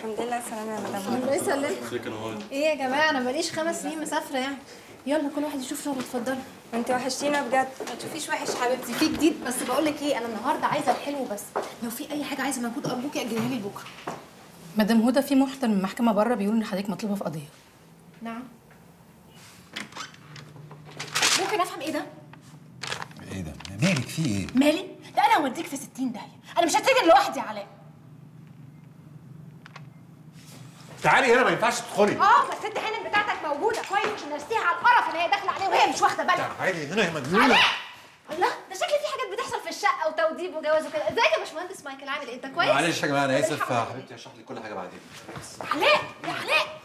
الحمد لله سلامة يا مدام الله يسلمك ازيك يا نهار ايه يا جماعه انا ماليش خمس سنين مسافره يعني يلا كل واحد يشوف شغله اتفضلي انت وحشتينا بجد ما تشوفيش وحش حبيبتي في جديد بس بقول لك ايه انا النهارده عايزه الحلو بس لو في اي حاجه عايزه مجهود ارجوكي اجليها لي لبكره مدام هدى في محضر من المحكمه بره بيقول ان حضرتك مطلوبه في قضيه نعم ممكن افهم ايه ده ايه ده؟ مالك في ايه؟ مالي ده انا هوديك في 60 داهيه انا مش هتسجن لوحدي يا علاء تعالي هنا ما ينفعش تدخلي اه بس الست هانم بتاعتك موجوده كويس عشان نرسيها على القرف اللي هي داخله عليه وهي مش واخده بالها تعالي هنا يا مجنونه علاء الله ده شكلي في حاجات بتحصل في الشقه وتوديب وجواز وكده ازيك يا باشمهندس مايكل عامل ايه انت كويس معلش يا جماعه انا اسف الحمد لله. حبيبتي هشرح لك كل حاجه بعدين علاء يا علاء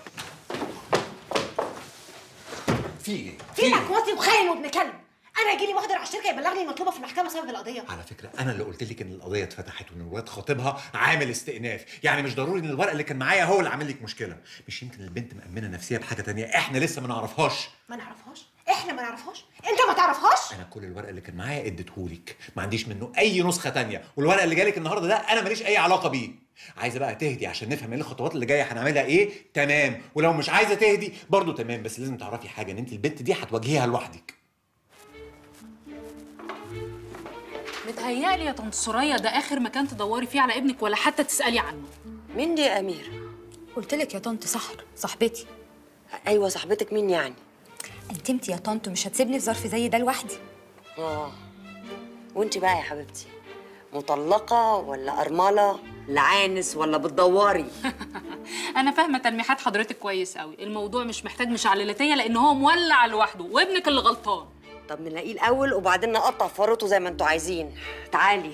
في ايه؟ فينك واطي وخاين وابن كلب انا يجي لي محضر على الشركه يبلغني مطلوبه في المحكمه سبب القضيه على فكره انا اللي قلت لك ان القضيه اتفتحت وان الواد خاطبها عامل استئناف يعني مش ضروري ان الورق اللي كان معايا هو اللي عامل لك مشكله مش يمكن البنت مأمنه نفسيه بحاجه تانية احنا لسه ما نعرفهاش ما نعرفهاش احنا ما نعرفهاش انت ما تعرفهاش انا كل الورق اللي كان معايا اديتهولك ما عنديش منه اي نسخه تانية والورق اللي جالك النهارده ده انا ماليش اي علاقه بيه عايزه بقى تهدي عشان نفهم ايه الخطوات اللي جايه هنعملها ايه تمام ولو مش عايزه تهدي برضو تمام بس لازم تعرفي حاجه ان انت البنت دي هتواجهيها لوحدك متهيألي يا طنط سوريا ده اخر مكان تدوري فيه على ابنك ولا حتى تسالي عنه مين دي يا أمير؟ قلت لك يا طنط سحر صاحبتي أيوة صاحبتك مين يعني؟ انتمتي يا طنط مش هتسيبني في ظرف زي ده لوحدي آه وأنت بقى يا حبيبتي مطلقة ولا أرملة؟ لعانس ولا بتدوري؟ انا فاهمه تلميحات حضرتك كويس قوي الموضوع مش محتاج مشعللاتيه لان هو مولع لوحده وابنك اللي غلطان طب نلاقيه الأول وبعدين نقطع فروته زي ما انتوا عايزين تعالي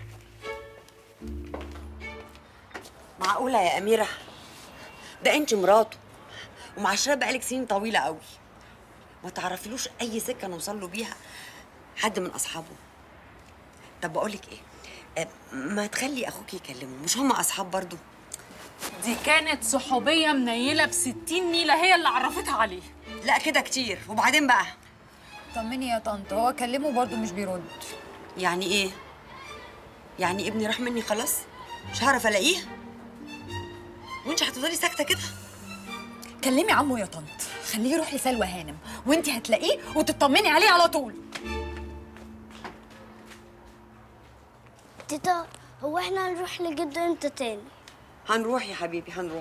معقولة يا أميرة؟ ده أنت مراته ومعاشرة بقالك سنين طويلة قوي ما تعرفيلوش أي سكة نوصل له بيها حد من أصحابه طب بقولك إيه؟ آه، ما تخلي أخوك يكلمه مش هما أصحاب برضو؟ دي كانت صحوبيه منيله ب 60 نيله هي اللي عرفتها عليه لا كده كتير وبعدين بقى طمني يا طنط هو كلمه برضه مش بيرد يعني ايه يعني ابني راح مني خلاص مش هعرف الاقيه وانت هتفضلي ساكته كده كلمي عمو يا طنط خليه يروح لسلوى هانم وانت هتلاقيه وتطمني عليه على طول تيتا هو احنا هنروح لجده امتى تاني هنروح يا حبيبي هنروح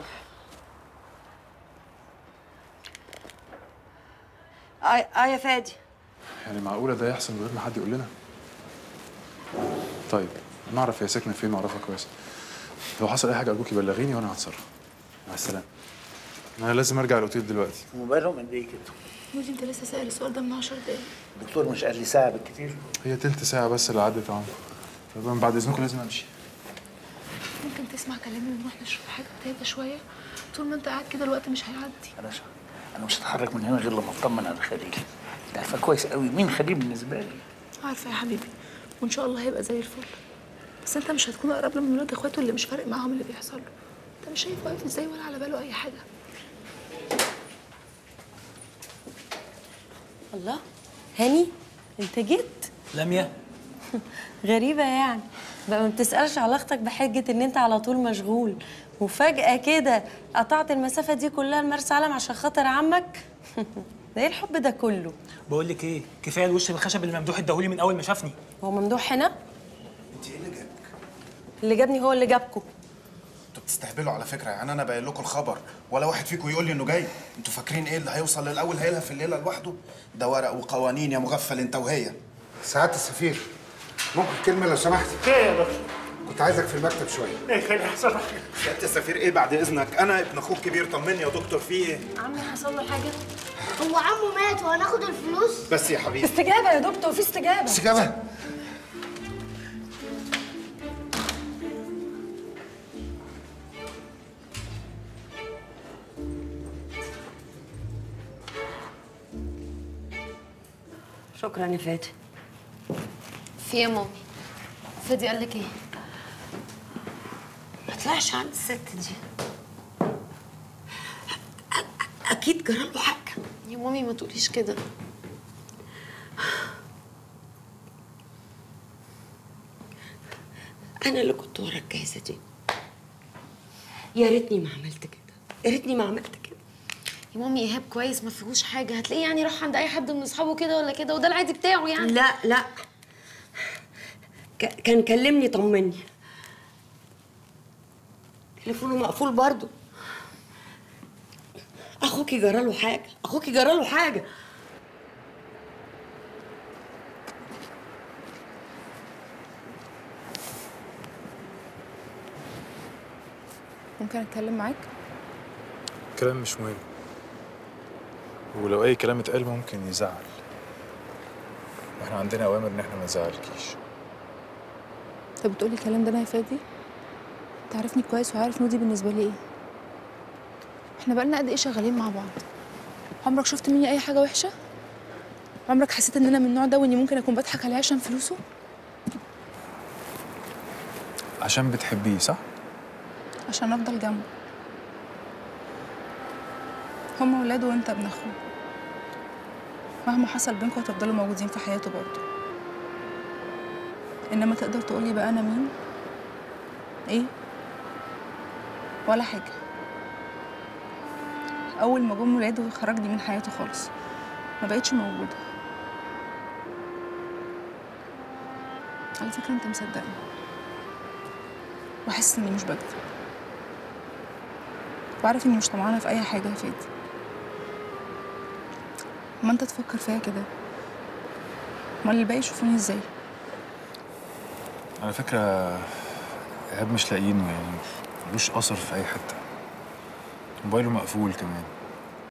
اه اه يا فادي يعني معقولة ده يحصل من غير ما حد يقول لنا؟ طيب أنا أعرف هي ساكنة فين وأعرفها كويس لو حصل أي حاجة أرجوكي بلغيني وأنا هتصرف مع السلامة أنا لازم أرجع الأوتيل دلوقتي موبايلهم قد ايه كده؟ ودي انت لسه سائل السؤال ده من 10 دقايق الدكتور مش قال لي ساعة بالكتير؟ هي تلت ساعة بس اللي عدت اهو طب أنا بعد إذنكم لازم أمشي ممكن تسمع كلامي ونروح نشرب حاجه تهدى شويه طول ما انت قاعد كده الوقت مش هيعدي أنا ش... أنا مش هتحرك من هنا غير لما أطمن على خليل أنت عارفة كويس قوي مين خليل بالنسبة لي عارفه يا حبيبي وان شاء الله هيبقى زي الفل بس انت مش هتكون اقرب له من ولاد اخواته اللي مش فارق معاهم اللي بيحصل له انت مش شايف واقف ازاي ولا على باله اي حاجه الله هاني انت جيت لميا غريبة يعني بقى ما بتسألش على اختك بحجة ان انت على طول مشغول وفجأة كده قطعت المسافة دي كلها لمرسى علم عشان خاطر عمك ده ايه الحب ده كله بقول لك ايه كفايه الوش الخشب اللي ممدوح اداهولي من اول ما شافني هو ممدوح هنا أنت إيه اللي جابك؟ اللي جابني هو اللي جابكم انتوا بتستهبلوا على فكره يعني انا باين لكم الخبر ولا واحد فيكم يقول لي انه جاي انتوا فاكرين ايه اللي هيوصل للاول هيلها في الليله لوحده ده ورق وقوانين يا مغفل انت وهي سعادة السفير ممكن كلمة لو سمحت؟ إيه يا دكتور؟ كنت عايزك في المكتب شوية إيه خلي يحصل لك سياده السفير ايه بعد اذنك انا ابن اخوك كبير طمني يا دكتور في ايه عمي حصل له حاجه هو عمو مات وهناخد الفلوس بس يا حبيبي استجابة يا دكتور في استجابة استجابة شكرا يا فادي في يا مامي فادي قال لك ايه ما طلعش عند الست دي أ- أ- اكيد جرى له حاجه يا مامي ما تقوليش كده انا اللي كنت ورا الجايزه دي يا ريتني ما عملت كده يا ريتني ما عملت كده يا مامي ايهاب كويس ما فيهوش حاجه هتلاقيه يعني راح عند اي حد من اصحابه كده ولا كده وده العادي بتاعه يعني لا لا ك- كان كلمني طمني تليفونه مقفول برضه اخوكي جراله حاجه اخوكي جراله حاجه ممكن اتكلم معاك كلام مش مهم ولو اي كلام اتقال ممكن يزعل احنا عندنا اوامر ان احنا ما نزعلكيش انت بتقولي الكلام ده انا يا فادي انت عارفني كويس وعارف نودي بالنسبه لي ايه احنا بقالنا قد ايه شغالين مع بعض عمرك شفت مني اي حاجه وحشه عمرك حسيت ان انا من النوع ده واني ممكن اكون بضحك عليه عشان فلوسه عشان بتحبيه صح عشان افضل جنبه هما ولاده وانت ابن اخوه مهما حصل بينكم هتفضلوا موجودين في حياته برضه انما تقدر تقولي بقى انا مين ايه ولا حاجه اول ما جم ولاده خرجني من حياته خالص ما بقتش موجوده على فكره انت مصدقني وحاسس اني مش بكذب وعارف اني مش طمعانه في اي حاجه يا فادي ما انت تفكر فيها كده امال اللي باقي يشوفوني ازاي على فكرة إيهاب مش لاقيينه يعني ملوش أثر في أي حتة موبايله مقفول كمان